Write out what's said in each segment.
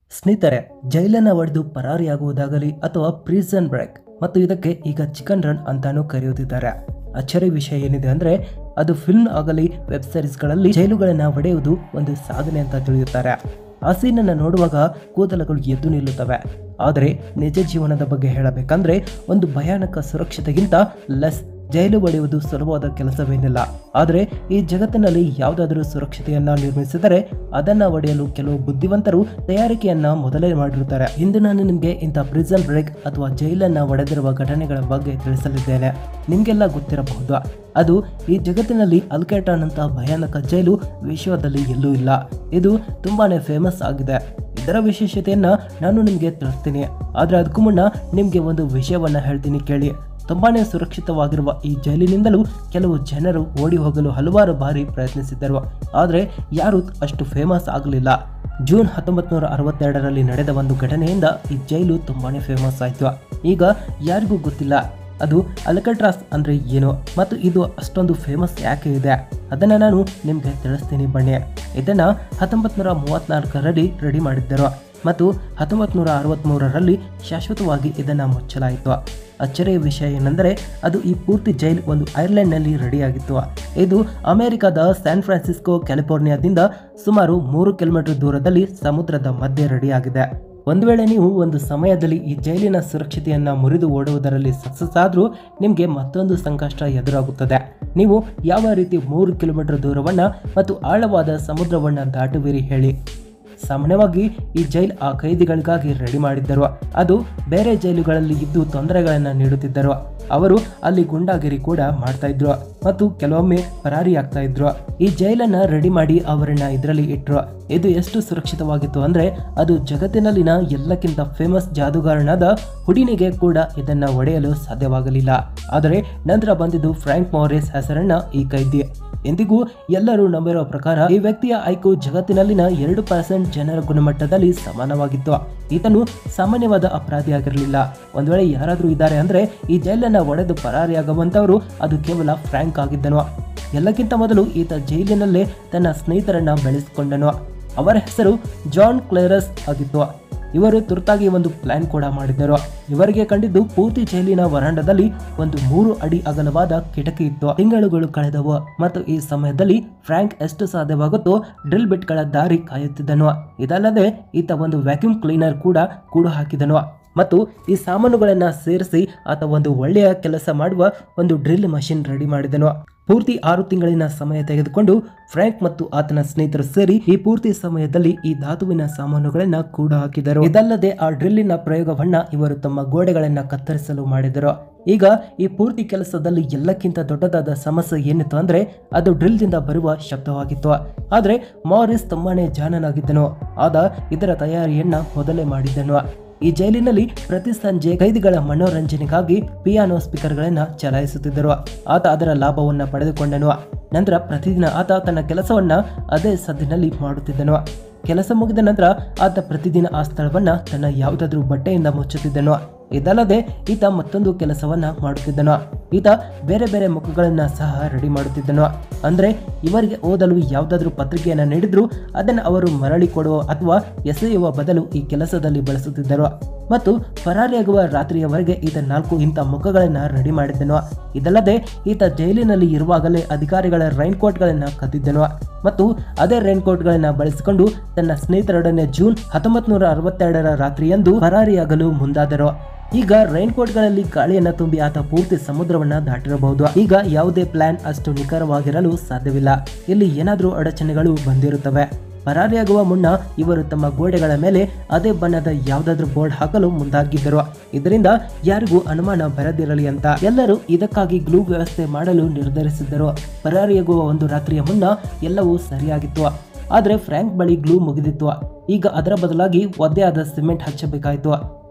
ಸ್ನೇಹಿತರೆ ಜೈಲನ್ನ ಒಡೆದು ಪರಾರಿಯಾಗುವುದಾಗಲಿ ಅಥವಾ ಪ್ರಿಸನ್ ಬ್ರೇಕ್ ಮತ್ತು ಇದಕ್ಕೆ ಈಗ ಚಿಕನ್ ರನ್ ಅಂತಾನೂ ಕರೆಯುತ್ತಿದ್ದಾರೆ ಅಚ್ಚರಿ ವಿಷಯ ಏನಿದೆ ಅಂದ್ರೆ ಅದು ಫಿಲ್ಮ್ ಆಗಲಿ ವೆಬ್ ಸೀರೀಸ್ಗಳಲ್ಲಿ ಜೈಲುಗಳನ್ನ ಒಡೆಯುವುದು ಒಂದು ಸಾಧನೆ ಅಂತ ತಿಳಿಯುತ್ತಾರೆ ಆ ಸೀನನ್ನು ನೋಡುವಾಗ ಕೂದಲುಗಳು ಎದ್ದು ನಿಲ್ಲುತ್ತವೆ ಆದರೆ ನಿಜ ಜೀವನದ ಬಗ್ಗೆ ಹೇಳಬೇಕಂದ್ರೆ ಒಂದು ಭಯಾನಕ ಸುರಕ್ಷತೆಗಿಂತ ಲೆಸ್ ಜೈಲು ಒಡೆಯುವುದು ಸುಲಭವಾದ ಕೆಲಸವೇನಿಲ್ಲ ಆದರೆ ಈ ಜಗತ್ತಿನಲ್ಲಿ ಯಾವುದಾದರೂ ಸುರಕ್ಷತೆಯನ್ನ ನಿರ್ಮಿಸಿದರೆ ಅದನ್ನ ಒಡೆಯಲು ಕೆಲವು ಬುದ್ಧಿವಂತರು ತಯಾರಿಕೆಯನ್ನ ಮೊದಲೇ ಮಾಡಿರುತ್ತಾರೆ ಇಂದು ನಾನು ನಿಮಗೆ ಇಂಥ ಪ್ರಿಸನ್ ಬ್ರೇಕ್ ಅಥವಾ ಜೈಲನ್ನ ಒಡೆದಿರುವ ಘಟನೆಗಳ ಬಗ್ಗೆ ತಿಳಿಸಲಿದ್ದೇನೆ ನಿಮಗೆಲ್ಲ ಗೊತ್ತಿರಬಹುದು ಅದು ಈ ಜಗತ್ತಿನಲ್ಲಿ ಅಲ್ಕೇಟಾನ್ ಅಂತ ಭಯಾನಕ ಜೈಲು ವಿಶ್ವದಲ್ಲಿ ಎಲ್ಲೂ ಇಲ್ಲ ಇದು ತುಂಬಾನೇ ಫೇಮಸ್ ಆಗಿದೆ ಇದರ ವಿಶೇಷತೆಯನ್ನ ನಾನು ನಿಮಗೆ ತಿಳಿಸ್ತೀನಿ ಆದ್ರೆ ಅದಕ್ಕೂ ಮುನ್ನ ನಿಮಗೆ ಒಂದು ವಿಷಯವನ್ನ ಹೇಳ್ತೀನಿ ಕೇಳಿ ತುಂಬಾನೇ ಸುರಕ್ಷಿತವಾಗಿರುವ ಈ ಜೈಲಿನಿಂದಲೂ ಕೆಲವು ಜನರು ಓಡಿ ಹೋಗಲು ಹಲವಾರು ಬಾರಿ ಪ್ರಯತ್ನಿಸಿದ್ದರು ಆದರೆ ಯಾರೂ ಅಷ್ಟು ಫೇಮಸ್ ಆಗಲಿಲ್ಲ ಜೂನ್ ಹತ್ತೊಂಬತ್ತು ನೂರ ಅರವತ್ತೆರಡರಲ್ಲಿ ನಡೆದ ಒಂದು ಘಟನೆಯಿಂದ ಈ ಜೈಲು ತುಂಬಾನೇ ಫೇಮಸ್ ಆಯಿತು ಈಗ ಯಾರಿಗೂ ಗೊತ್ತಿಲ್ಲ ಅದು ಅಲ್ಕಟ್ರಾಸ್ ಅಂದರೆ ಏನು ಮತ್ತು ಇದು ಅಷ್ಟೊಂದು ಫೇಮಸ್ ಯಾಕೆ ಇದೆ ಅದನ್ನು ನಾನು ನಿಮಗೆ ತಿಳಿಸ್ತೀನಿ ಬನ್ನಿ ಇದನ್ನು ಹತ್ತೊಂಬತ್ತು ನೂರ ಮೂವತ್ತ್ನಾಲ್ಕರಲ್ಲಿ ರೆಡಿ ಮಾಡಿದ್ದರು ಮತ್ತು ಹತ್ತೊಂಬತ್ತು ನೂರ ಅರವತ್ತ್ಮೂರರಲ್ಲಿ ಶಾಶ್ವತವಾಗಿ ಇದನ್ನು ಮುಚ್ಚಲಾಯಿತು ಅಚ್ಚರಿಯ ವಿಷಯ ಏನೆಂದರೆ ಅದು ಈ ಪೂರ್ತಿ ಜೈಲ್ ಒಂದು ಐರ್ಲೆಂಡ್ನಲ್ಲಿ ರೆಡಿಯಾಗಿತ್ತು ಇದು ಅಮೆರಿಕದ ಸ್ಯಾನ್ ಫ್ರಾನ್ಸಿಸ್ಕೋ ಕ್ಯಾಲಿಫೋರ್ನಿಯಾದಿಂದ ಸುಮಾರು ಮೂರು ಕಿಲೋಮೀಟರ್ ದೂರದಲ್ಲಿ ಸಮುದ್ರದ ಮಧ್ಯೆ ರೆಡಿಯಾಗಿದೆ ಒಂದು ವೇಳೆ ನೀವು ಒಂದು ಸಮಯದಲ್ಲಿ ಈ ಜೈಲಿನ ಸುರಕ್ಷತೆಯನ್ನ ಮುರಿದು ಓಡುವುದರಲ್ಲಿ ಸಕ್ಸಸ್ ಆದರೂ ನಿಮಗೆ ಮತ್ತೊಂದು ಸಂಕಷ್ಟ ಎದುರಾಗುತ್ತದೆ ನೀವು ಯಾವ ರೀತಿ ಮೂರು ಕಿಲೋಮೀಟರ್ ದೂರವನ್ನ ಮತ್ತು ಆಳವಾದ ಸಮುದ್ರವನ್ನ ದಾಟುವಿರಿ ಹೇಳಿ ಸಾಮಾನ್ಯವಾಗಿ ಈ ಜೈಲ್ ಆ ಕೈದಿಗಳಿಗಾಗಿ ರೆಡಿ ಮಾಡಿದ್ದರು ಅದು ಬೇರೆ ಜೈಲುಗಳಲ್ಲಿ ಇದ್ದು ತೊಂದರೆಗಳನ್ನು ನೀಡುತ್ತಿದ್ದರು ಅವರು ಅಲ್ಲಿ ಗುಂಡಾಗಿರಿ ಕೂಡ ಮಾಡ್ತಾ ಇದ್ರು ಮತ್ತು ಕೆಲವೊಮ್ಮೆ ಪರಾರಿ ಆಗ್ತಾ ಇದ್ರು ಈ ಜೈಲನ್ನ ರೆಡಿ ಮಾಡಿ ಅವರನ್ನ ಇದರಲ್ಲಿ ಇಟ್ರು ಇದು ಎಷ್ಟು ಸುರಕ್ಷಿತವಾಗಿತ್ತು ಅಂದ್ರೆ ಅದು ಜಗತ್ತಿನಲ್ಲಿನ ಎಲ್ಲಕ್ಕಿಂತ ಫೇಮಸ್ ಜಾದೂಗಾರನಾದ ಹುಡಿನಿಗೆ ಕೂಡ ಇದನ್ನ ಒಡೆಯಲು ಸಾಧ್ಯವಾಗಲಿಲ್ಲ ಆದರೆ ನಂತರ ಬಂದಿದ್ದು ಫ್ರಾಂಕ್ ಮಾರಿಸ್ ಹೆಸರನ್ನ ಈ ಕೈದಿ ಎಂದಿಗೂ ಎಲ್ಲರೂ ನಂಬಿರುವ ಪ್ರಕಾರ ಈ ವ್ಯಕ್ತಿಯ ಐಕ್ಯು ಜಗತ್ತಿನಲ್ಲಿನ ಎರಡು ಪರ್ಸೆಂಟ್ ಜನರ ಗುಣಮಟ್ಟದಲ್ಲಿ ಸಮಾನವಾಗಿತ್ತು ಈತನು ಸಾಮಾನ್ಯವಾದ ಅಪರಾಧಿಯಾಗಿರಲಿಲ್ಲ ಒಂದ್ ವೇಳೆ ಯಾರಾದರೂ ಇದ್ದಾರೆ ಅಂದ್ರೆ ಈ ಜೈಲನ್ನ ಒಡೆದು ಪರಾರಿಯಾಗುವಂತವರು ಅದು ಕೇವಲ ಫ್ರಾಂಕ್ ಆಗಿದ್ದನು ಎಲ್ಲಕ್ಕಿಂತ ಮೊದಲು ಈತ ಜೈಲಿನಲ್ಲೇ ತನ್ನ ಸ್ನೇಹಿತರನ್ನ ಬೆಳೆಸಿಕೊಂಡನು ಅವರ ಹೆಸರು ಜಾನ್ ಕ್ಲೇರಸ್ ಆಗಿತ್ತು ಇವರು ತುರ್ತಾಗಿ ಒಂದು ಪ್ಲಾನ್ ಕೂಡ ಮಾಡಿದ್ದರು ಇವರಿಗೆ ಕಂಡಿದ್ದು ಪೂರ್ತಿ ಜೈಲಿನ ವರಾಂಡದಲ್ಲಿ ಒಂದು ಮೂರು ಅಡಿ ಅಗಲವಾದ ಕಿಟಕಿ ಇತ್ತು ತಿಂಗಳುಗಳು ಕಳೆದವು ಮತ್ತು ಈ ಸಮಯದಲ್ಲಿ ಫ್ರಾಂಕ್ ಎಷ್ಟು ಸಾಧ್ಯವಾಗುತ್ತೋ ಡ್ರಿಲ್ ಬಿಟ್ಗಳ ದಾರಿ ಕಾಯುತ್ತಿದ್ದನು ಇದಲ್ಲದೆ ಈತ ಒಂದು ವ್ಯಾಕ್ಯೂಮ್ ಕ್ಲೀನರ್ ಕೂಡ ಕೂಡು ಹಾಕಿದನು ಮತ್ತು ಈ ಸಾಮಾನುಗಳನ್ನು ಸೇರಿಸಿ ಆತ ಒಂದು ಒಳ್ಳೆಯ ಕೆಲಸ ಮಾಡುವ ಒಂದು ಡ್ರಿಲ್ ಮಷಿನ್ ರೆಡಿ ಮಾಡಿದನು ಪೂರ್ತಿ ಆರು ತಿಂಗಳಿನ ಸಮಯ ತೆಗೆದುಕೊಂಡು ಫ್ರಾಂಕ್ ಮತ್ತು ಆತನ ಸ್ನೇಹಿತರು ಸೇರಿ ಈ ಪೂರ್ತಿ ಸಮಯದಲ್ಲಿ ಈ ಧಾತುವಿನ ಸಾಮಾನುಗಳನ್ನ ಕೂಡ ಹಾಕಿದರು ಇದಲ್ಲದೆ ಆ ಡ್ರಿಲ್ಲಿನ ಪ್ರಯೋಗವನ್ನ ಇವರು ತಮ್ಮ ಗೋಡೆಗಳನ್ನ ಕತ್ತರಿಸಲು ಮಾಡಿದರು ಈಗ ಈ ಪೂರ್ತಿ ಕೆಲಸದಲ್ಲಿ ಎಲ್ಲಕ್ಕಿಂತ ದೊಡ್ಡದಾದ ಸಮಸ್ಯೆ ಏನಿತ್ತು ಅಂದ್ರೆ ಅದು ಡ್ರಿಲ್ದಿಂದ ಬರುವ ಶಬ್ದವಾಗಿತ್ತು ಆದ್ರೆ ಮಾರಿಸ್ ತುಂಬಾನೇ ಜಾಣನಾಗಿದ್ದನು ಆದ ಇದರ ತಯಾರಿಯನ್ನ ಮೊದಲೇ ಮಾಡಿದ್ದನು ಈ ಜೈಲಿನಲ್ಲಿ ಪ್ರತಿ ಸಂಜೆ ಕೈದಿಗಳ ಮನೋರಂಜನೆಗಾಗಿ ಪಿಯಾನೋ ಸ್ಪೀಕರ್ಗಳನ್ನ ಚಲಾಯಿಸುತ್ತಿದ್ದರು ಆತ ಅದರ ಲಾಭವನ್ನ ಪಡೆದುಕೊಂಡನು ನಂತರ ಪ್ರತಿದಿನ ಆತ ತನ್ನ ಕೆಲಸವನ್ನ ಅದೇ ಸದ್ದಿನಲ್ಲಿ ಮಾಡುತ್ತಿದ್ದನು ಕೆಲಸ ಮುಗಿದ ನಂತರ ಆತ ಪ್ರತಿದಿನ ಆ ಸ್ಥಳವನ್ನ ತನ್ನ ಯಾವುದಾದ್ರೂ ಬಟ್ಟೆಯಿಂದ ಮುಚ್ಚುತ್ತಿದ್ದನು ಇದಲ್ಲದೆ ಈತ ಮತ್ತೊಂದು ಕೆಲಸವನ್ನ ಮಾಡುತ್ತಿದ್ದನು ಈತ ಬೇರೆ ಬೇರೆ ಮುಖಗಳನ್ನ ಸಹ ರೆಡಿ ಮಾಡುತ್ತಿದ್ದನು ಅಂದ್ರೆ ಇವರಿಗೆ ಓದಲು ಯಾವುದಾದ್ರೂ ಪತ್ರಿಕೆಯನ್ನ ನೀಡಿದ್ರು ಅದನ್ನು ಅವರು ಮರಳಿ ಕೊಡುವ ಅಥವಾ ಎಸೆಯುವ ಬದಲು ಈ ಕೆಲಸದಲ್ಲಿ ಬಳಸುತ್ತಿದ್ದರು ಮತ್ತು ಪರಾರಿಯಾಗುವ ರಾತ್ರಿಯವರೆಗೆ ಈತ ನಾಲ್ಕು ಇಂಥ ಮುಖಗಳನ್ನ ರೆಡಿ ಮಾಡಿದ್ದನು ಇದಲ್ಲದೆ ಈತ ಜೈಲಿನಲ್ಲಿ ಇರುವಾಗಲೇ ಅಧಿಕಾರಿಗಳ ರೈನ್ ಕೋಟ್ಗಳನ್ನ ಕದ್ದಿದ್ದನು ಮತ್ತು ಅದೇ ರೈನ್ ಕೋಟ್ಗಳನ್ನ ಬಳಸಿಕೊಂಡು ತನ್ನ ಸ್ನೇಹಿತರೊಡನೆ ಜೂನ್ ಹತ್ತೊಂಬತ್ತು ನೂರ ಅರವತ್ತೆರಡರ ರಾತ್ರಿಯಂದು ಪರಾರಿಯಾಗಲು ಮುಂದಾದರು ಈಗ ರೈನ್ ಕೋಟ್ಗಳಲ್ಲಿ ಗಾಳಿಯನ್ನ ತುಂಬಿ ಆತ ಪೂರ್ತಿ ಸಮುದ್ರವನ್ನ ದಾಟಿರಬಹುದು ಈಗ ಯಾವುದೇ ಪ್ಲಾನ್ ಅಷ್ಟು ನಿಖರವಾಗಿರಲು ಸಾಧ್ಯವಿಲ್ಲ ಇಲ್ಲಿ ಏನಾದರೂ ಅಡಚಣೆಗಳು ಬಂದಿರುತ್ತವೆ ಪರಾರಿಯಾಗುವ ಮುನ್ನ ಇವರು ತಮ್ಮ ಗೋಡೆಗಳ ಮೇಲೆ ಅದೇ ಬಣ್ಣದ ಯಾವುದಾದ್ರೂ ಬೋರ್ಡ್ ಹಾಕಲು ಮುಂದಾಗಿದ್ದರು ಇದರಿಂದ ಯಾರಿಗೂ ಅನುಮಾನ ಬರದಿರಲಿ ಅಂತ ಎಲ್ಲರೂ ಇದಕ್ಕಾಗಿ ಗ್ಲೂ ವ್ಯವಸ್ಥೆ ಮಾಡಲು ನಿರ್ಧರಿಸಿದ್ದರು ಪರಾರಿಯಾಗುವ ಒಂದು ರಾತ್ರಿಯ ಮುನ್ನ ಎಲ್ಲವೂ ಸರಿಯಾಗಿತ್ತು ಆದರೆ ಫ್ರಾಂಕ್ ಬಳಿ ಗ್ಲೂ ಮುಗಿದಿತ್ತು ಈಗ ಅದರ ಬದಲಾಗಿ ಒದ್ದೆ ಆದ ಸಿಮೆಂಟ್ ಹಚ್ಚಬೇಕಾಯಿತು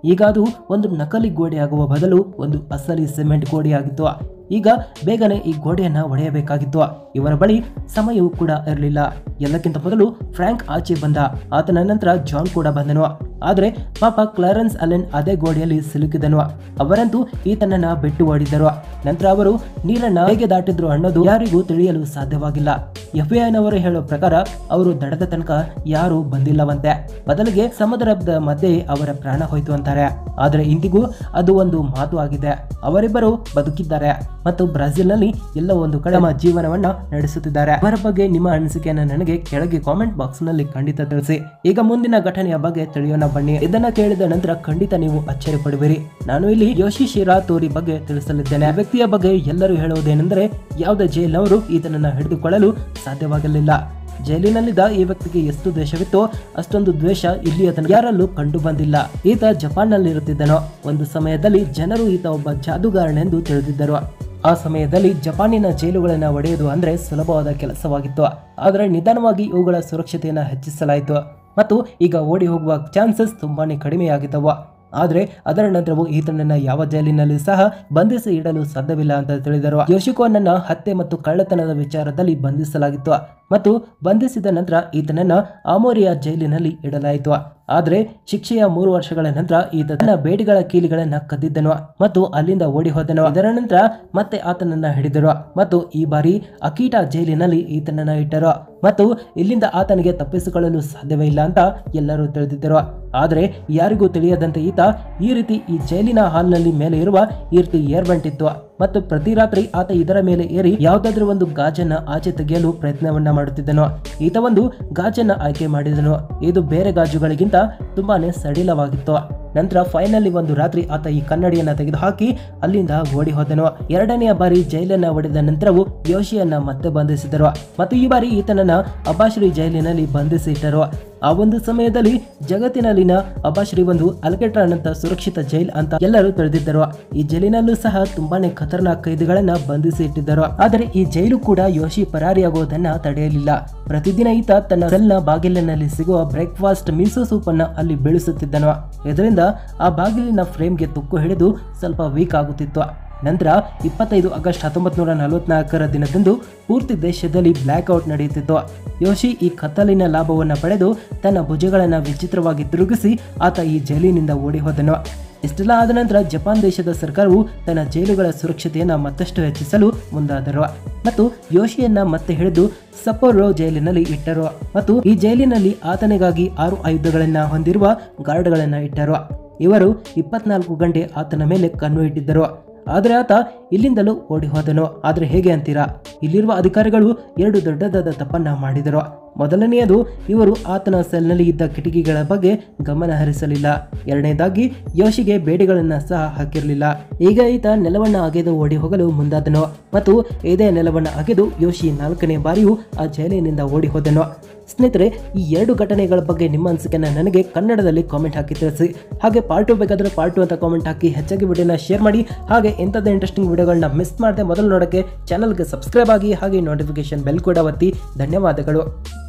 ಈಗ ಅದು ಒಂದು ನಕಲಿ ಗೋಡೆ ಆಗುವ ಬದಲು ಒಂದು ಅಸಲಿ ಸಿಮೆಂಟ್ ಗೋಡೆಯಾಗಿತ್ತು ಈಗ ಬೇಗನೆ ಈ ಗೋಡೆಯನ್ನ ಒಡೆಯಬೇಕಾಗಿತ್ತು ಇವರ ಬಳಿ ಸಮಯವೂ ಕೂಡ ಇರಲಿಲ್ಲ ಎಲ್ಲಕ್ಕಿಂತ ಮೊದಲು ಫ್ರಾಂಕ್ ಆಚೆ ಬಂದ ಆತನ ನಂತರ ಜಾನ್ ಕೂಡ ಬಂದನು ಆದರೆ ಪಾಪ ಕ್ಲಾರೆನ್ಸ್ ಅಲೆನ್ ಅದೇ ಗೋಡೆಯಲ್ಲಿ ಸಿಲುಕಿದನು ಅವರಂತೂ ಈತನನ್ನ ಬಿಟ್ಟು ಓಡಿದ್ದರು ನಂತರ ಅವರು ನೀರನ್ನ ಹೇಗೆ ದಾಟಿದ್ರು ಅನ್ನೋದು ಯಾರಿಗೂ ತಿಳಿಯಲು ಸಾಧ್ಯವಾಗಿಲ್ಲ ಎಫ್ಐನವರು ಹೇಳೋ ಪ್ರಕಾರ ಅವರು ದಡದ ತನಕ ಯಾರು ಬಂದಿಲ್ಲವಂತೆ ಬದಲಿಗೆ ಸಮುದ್ರದ ಮಧ್ಯೆ ಅವರ ಪ್ರಾಣ ಹೋಯ್ತು ಅಂತಾರೆ ಆದರೆ ಇಂದಿಗೂ ಅದು ಒಂದು ಮಾತು ಆಗಿದೆ ಅವರಿಬ್ಬರು ಬದುಕಿದ್ದಾರೆ ಮತ್ತು ಬ್ರೆಜಿಲ್ನಲ್ಲಿ ಎಲ್ಲ ಒಂದು ಕಡೆ ತಮ್ಮ ಜೀವನವನ್ನ ನಡೆಸುತ್ತಿದ್ದಾರೆ ಅವರ ಬಗ್ಗೆ ನಿಮ್ಮ ಅನಿಸಿಕೆಯನ್ನು ನನಗೆ ಕೆಳಗೆ ಕಾಮೆಂಟ್ ಬಾಕ್ಸ್ ನಲ್ಲಿ ಖಂಡಿತ ತಿಳಿಸಿ ಈಗ ಮುಂದಿನ ಘಟನೆಯ ಬಗ್ಗೆ ತಿಳಿಯೋಣ ಬನ್ನಿ ಇದನ್ನ ಕೇಳಿದ ನಂತರ ಖಂಡಿತ ನೀವು ಅಚ್ಚರಿ ಪಡುವಿರಿ ನಾನು ಇಲ್ಲಿ ಯೋಶಿ ಶಿರಾ ತೋರಿ ಬಗ್ಗೆ ತಿಳಿಸಲಿದ್ದೇನೆ ಆ ವ್ಯಕ್ತಿಯ ಬಗ್ಗೆ ಎಲ್ಲರೂ ಹೇಳುವುದೇನೆಂದರೆ ಯಾವುದೇ ಜೈಲಿನವರು ಈತನನ್ನ ಹಿಡಿದುಕೊಳ್ಳಲು ಸಾಧ್ಯವಾಗಲಿಲ್ಲ ಜೈಲಿನಲ್ಲಿದ್ದ ಈ ವ್ಯಕ್ತಿಗೆ ಎಷ್ಟು ದ್ವೇಷವಿತ್ತೋ ಅಷ್ಟೊಂದು ದ್ವೇಷ ಇಲ್ಲಿ ಆತನ ಯಾರಲ್ಲೂ ಕಂಡು ಬಂದಿಲ್ಲ ಈತ ಜಪಾನ್ನಲ್ಲಿರುತ್ತಿದ್ದನು ಒಂದು ಸಮಯದಲ್ಲಿ ಜನರು ಈತ ಒಬ್ಬ ಜಾದುಗಾರನೆಂದು ತಿಳಿದಿದ್ದರು ಆ ಸಮಯದಲ್ಲಿ ಜಪಾನಿನ ಜೈಲುಗಳನ್ನು ಒಡೆಯುವುದು ಅಂದ್ರೆ ಸುಲಭವಾದ ಕೆಲಸವಾಗಿತ್ತು ಆದರೆ ನಿಧಾನವಾಗಿ ಇವುಗಳ ಸುರಕ್ಷತೆಯನ್ನು ಹೆಚ್ಚಿಸಲಾಯಿತು ಮತ್ತು ಈಗ ಓಡಿ ಹೋಗುವ ಚಾನ್ಸಸ್ ತುಂಬಾನೇ ಕಡಿಮೆಯಾಗಿದ್ದವು ಆದರೆ ಅದರ ನಂತರವೂ ಈತನನ್ನ ಯಾವ ಜೈಲಿನಲ್ಲಿ ಸಹ ಬಂಧಿಸಿ ಇಡಲು ಸಾಧ್ಯವಿಲ್ಲ ಅಂತ ತಿಳಿದರು ಯೋಶಿಕೋನನ್ನ ಹತ್ಯೆ ಮತ್ತು ಕಳ್ಳತನದ ವಿಚಾರದಲ್ಲಿ ಬಂಧಿಸಲಾಗಿತ್ತು ಮತ್ತು ಬಂಧಿಸಿದ ನಂತರ ಈತನನ್ನ ಆಮೋರಿಯಾ ಜೈಲಿನಲ್ಲಿ ಇಡಲಾಯಿತು ಆದರೆ ಶಿಕ್ಷೆಯ ಮೂರು ವರ್ಷಗಳ ನಂತರ ಈತ ತನ್ನ ಬೇಡಿಗಳ ಕೀಲಿಗಳನ್ನ ಕದ್ದಿದ್ದನು ಮತ್ತು ಅಲ್ಲಿಂದ ಓಡಿ ಹೋದನು ಇದರ ನಂತರ ಮತ್ತೆ ಆತನನ್ನ ಹಿಡಿದರು ಮತ್ತು ಈ ಬಾರಿ ಅಕೀಟಾ ಜೈಲಿನಲ್ಲಿ ಈತನನ್ನ ಇಟ್ಟರು ಮತ್ತು ಇಲ್ಲಿಂದ ಆತನಿಗೆ ತಪ್ಪಿಸಿಕೊಳ್ಳಲು ಸಾಧ್ಯವೇ ಇಲ್ಲ ಅಂತ ಎಲ್ಲರೂ ತಿಳಿದಿದ್ದರು ಆದರೆ ಯಾರಿಗೂ ತಿಳಿಯದಂತೆ ಈತ ಈ ರೀತಿ ಈ ಜೈಲಿನ ಹಾಲ್ನಲ್ಲಿ ಮೇಲೆ ಇರುವ ಈ ರೀತಿ ಏರ್ಬಂಟ್ ಇತ್ತು ಮತ್ತು ಪ್ರತಿ ರಾತ್ರಿ ಆತ ಇದರ ಮೇಲೆ ಏರಿ ಯಾವುದಾದ್ರೂ ಒಂದು ಗಾಜನ್ನ ಆಚೆ ತೆಗೆಯಲು ಪ್ರಯತ್ನವನ್ನ ಮಾಡುತ್ತಿದ್ದನು ಈತ ಒಂದು ಗಾಜನ್ನ ಆಯ್ಕೆ ಮಾಡಿದನು ಇದು ಬೇರೆ ಗಾಜುಗಳಿಗಿಂತ ತುಂಬಾನೇ ಸಡಿಲವಾಗಿತ್ತು ನಂತರ ಫೈನಲಿ ಒಂದು ರಾತ್ರಿ ಆತ ಈ ಕನ್ನಡಿಯನ್ನ ತೆಗೆದುಹಾಕಿ ಅಲ್ಲಿಂದ ಓಡಿ ಹೋದನು ಎರಡನೆಯ ಬಾರಿ ಜೈಲನ್ನ ಒಡೆದ ನಂತರವೂ ಯೋಶಿಯನ್ನ ಮತ್ತೆ ಬಂಧಿಸಿದರು ಮತ್ತು ಈ ಬಾರಿ ಈತನನ್ನ ಅಬಾಶ್ರೀ ಜೈಲಿನಲ್ಲಿ ಬಂಧಿಸಿ ಇಟ್ಟರು ಆ ಒಂದು ಸಮಯದಲ್ಲಿ ಜಗತ್ತಿನಲ್ಲಿನ ಅಬಾಶ್ರೀ ಒಂದು ಅಲ್ಕೆಟ್ರಾನ್ ಅಂತ ಸುರಕ್ಷಿತ ಜೈಲ್ ಅಂತ ಎಲ್ಲರೂ ತಿಳಿದಿದ್ದರು ಈ ಜೈಲಿನಲ್ಲೂ ಸಹ ತುಂಬಾನೇ ಖತರ್ನಾಕ್ ಕೈದಿಗಳನ್ನ ಬಂಧಿಸಿ ಇಟ್ಟಿದ್ದರು ಆದರೆ ಈ ಜೈಲು ಕೂಡ ಯೋಶಿ ಪರಾರಿಯಾಗುವುದನ್ನ ತಡೆಯಲಿಲ್ಲ ಪ್ರತಿದಿನ ಈತ ತನ್ನ ಸೆಲ್ನ ಬಾಗಿಲಿನಲ್ಲಿ ಸಿಗುವ ಬ್ರೇಕ್ಫಾಸ್ಟ್ ಮೀಸೋ ಸೂಪ್ ಅನ್ನ ಅಲ್ಲಿ ಬೀಳಿಸುತ್ತಿದ್ದನು ಇದರಿಂದ ಆ ಬಾಗಿಲಿನ ಫ್ರೇಮ್ಗೆ ತುಕ್ಕು ಹಿಡಿದು ಸ್ವಲ್ಪ ವೀಕ್ ಆಗುತ್ತಿತ್ತು ನಂತರ ಇಪ್ಪತ್ತೈದು ಆಗಸ್ಟ್ ಹತ್ತೊಂಬತ್ತು ನೂರ ನಲವತ್ನಾಲ್ಕರ ದಿನದಂದು ಪೂರ್ತಿ ದೇಶದಲ್ಲಿ ಬ್ಲ್ಯಾಕ್ ಔಟ್ ನಡೆಯುತ್ತಿತ್ತು ಯೋಶಿ ಈ ಕತ್ತಲಿನ ಲಾಭವನ್ನು ಪಡೆದು ತನ್ನ ಭುಜಗಳನ್ನು ವಿಚಿತ್ರವಾಗಿ ತಿರುಗಿಸಿ ಆತ ಈ ಜೈಲಿನಿಂದ ಓಡಿ ಹೋದನು ಇಷ್ಟೆಲ್ಲ ಆದ ನಂತರ ಜಪಾನ್ ದೇಶದ ಸರ್ಕಾರವು ತನ್ನ ಜೈಲುಗಳ ಸುರಕ್ಷತೆಯನ್ನು ಮತ್ತಷ್ಟು ಹೆಚ್ಚಿಸಲು ಮುಂದಾದರು ಮತ್ತು ಯೋಶಿಯನ್ನ ಮತ್ತೆ ಹಿಡಿದು ಸಪೋರೋ ಜೈಲಿನಲ್ಲಿ ಇಟ್ಟರು ಮತ್ತು ಈ ಜೈಲಿನಲ್ಲಿ ಆತನಿಗಾಗಿ ಆರು ಆಯುಧಗಳನ್ನ ಹೊಂದಿರುವ ಗಾರ್ಡ್ಗಳನ್ನ ಇಟ್ಟರು ಇವರು ಇಪ್ಪತ್ನಾಲ್ಕು ಗಂಟೆ ಆತನ ಮೇಲೆ ಕಣ್ಣು ಇಟ್ಟಿದ್ದರು ಆದರೆ ಆತ ಇಲ್ಲಿಂದಲೂ ಓಡಿ ಹೋದನು ಆದರೆ ಹೇಗೆ ಅಂತೀರಾ ಇಲ್ಲಿರುವ ಅಧಿಕಾರಿಗಳು ಎರಡು ದೊಡ್ಡದಾದ ತಪ್ಪನ್ನ ಮಾಡಿದರು ಮೊದಲನೆಯದು ಇವರು ಆತನ ಸೆಲ್ನಲ್ಲಿ ಇದ್ದ ಕಿಟಕಿಗಳ ಬಗ್ಗೆ ಗಮನ ಹರಿಸಲಿಲ್ಲ ಎರಡನೇದಾಗಿ ಯೋಶಿಗೆ ಬೇಡಿಗಳನ್ನ ಸಹ ಹಾಕಿರಲಿಲ್ಲ ಈಗ ಈತ ನೆಲವನ್ನ ಅಗೆದು ಓಡಿ ಹೋಗಲು ಮುಂದಾದನು ಮತ್ತು ಇದೇ ನೆಲವನ್ನ ಅಗೆದು ಯೋಶಿ ನಾಲ್ಕನೇ ಬಾರಿಯೂ ಆ ಜೈಲಿನಿಂದ ಓಡಿ ಹೋದನು ಸ್ನೇಹಿತರೆ ಈ ಎರಡು ಘಟನೆಗಳ ಬಗ್ಗೆ ನಿಮ್ಮ ಅನಿಸಿಕೆನ ನನಗೆ ಕನ್ನಡದಲ್ಲಿ ಕಾಮೆಂಟ್ ಹಾಕಿ ತಿಳಿಸಿ ಹಾಗೆ ಪಾರ್ಟ್ ಟು ಬೇಕಾದರೆ ಪಾರ್ಟ್ ಟು ಅಂತ ಕಾಮೆಂಟ್ ಹಾಕಿ ಹೆಚ್ಚಾಗಿ ವಿಡಿಯೋನ ಶೇರ್ ಮಾಡಿ ಹಾಗೆ ಎಂಥದ್ದು ಇಂಟ್ರೆಸ್ಟಿಂಗ್ ವಿಡಿಯೋಗಳನ್ನ ಮಿಸ್ ಮಾಡದೆ ಮೊದಲು ನೋಡೋಕ್ಕೆ ಚಾನಲ್ಗೆ ಸಬ್ಸ್ಕ್ರೈಬ್ ಆಗಿ ಹಾಗೆ ನೋಟಿಫಿಕೇಶನ್ ಬೆಲ್ ಕೂಡ ಒತ್ತಿ ಧನ್ಯವಾದಗಳು